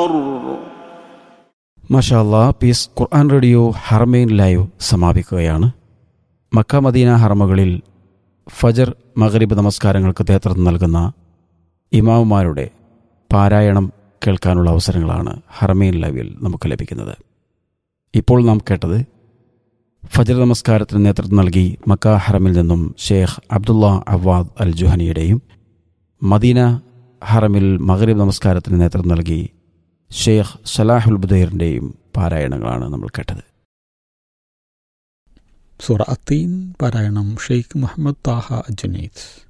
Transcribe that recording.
الضر മഷാല്ല peace Quran radio Haramain live സമാപിക്കുകയാണ് Makkah Madinah ഹർമകളിൽ ഫജർ മഗ്രിബ് നമസ്കാരങ്ങൾക്ക് നേതൃത്വം നൽകുന്ന ഇമാമുമാരുടെ പാരായണം കേൾക്കാനുള്ള അവസരങ്ങളാണ് ഹർമൈൻ ലൈവിൽ നമുക്ക് ലഭിക്കുന്നത് ഇപ്പോൾ നാം കേട്ടത് ഫജർ നമസ്കാരത്തിന് നേതൃത്വം നൽകി മക്ക ഹറമിൽ നിന്നും ഷേഖ് അബ്ദുള്ള അവാദ് അൽ ജുഹനിയുടെയും മദീന ഹറമിൽ മഗ്രിബ് നമസ്കാരത്തിന് നേതൃത്വം നൽകി ഷെയ്ഖ് സലാഹുൽ ബുദൈറിൻ്റെയും പാരായണങ്ങളാണ് നമ്മൾ കേട്ടത് സൂറ അത്തീൻ പാരായണം ഷെയ്ഖ് മുഹമ്മദ് താഹ അജുനീദ്